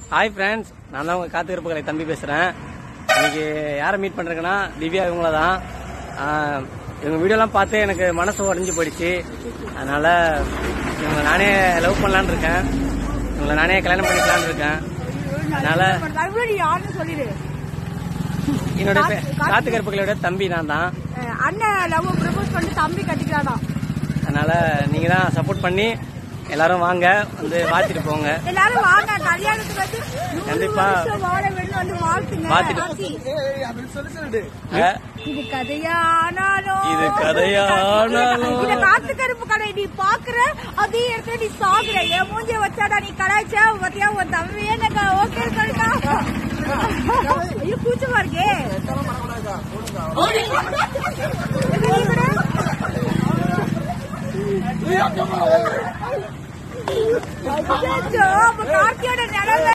Hi friends நான் தான் உங்கள் காத்திருப்புகளை தம்பி பேசுகிறேன் இன்னைக்கு யாரை மீட் பண்ணுறேங்கன்னா திவ்யா இவங்கள தான் ஆஹ், இவங்க வீடியோலாம் பார்த்து எனக்கு மனசு உடஞ்சி போயிடுச்சு அதனால் இவங்க நானே லவ் பண்ணலான்னு இருக்கேன் இவங்களை நானே கல்யாணம் பண்ணிக்கலான்னு இருக்கேன் அதனால் மறுபடியும் யாருன்னு சொல்லிடு என்னோட பே- காத்து கருப்புகளோட தம்பி நான் தான் அஹ் அண்ணன் லவ் ப்ரப்போஸ் பண்ணிட்டு தம்பி கட்டிக்கிறானா அதனால் நீங்கள் தான் சப்போர்ட் பண்ணி எல்லாரும் வாங்க வந்து வாழ்த்திட்டு போங்க எல்லாரும் வாங்க கல்யாணத்துக்கு வந்து நூறு கண்டிப்பா. வருஷம் வாழ வேண்டும் வந்து வாழ்த்துங்க வாழ்த்துட்டு. ஆசி. அஹ், இது கதையானாலும் இது கதையானாலும். இத காத்து கருப்பு கடை நீ பாக்குற அதே இடத்துல நீ சாகுற என் மூஞ்சிய வச்சாடா நீ கலாய்ச்சா பத்தியா உன் தம்பியே எனக்கு ஓகே சொல்லிட்டா ஐயோ கூச்சமா இருக்கே இது நீ கூட? அச்சச்சோ, அப்ப கார்த்தியோட நிழல்ல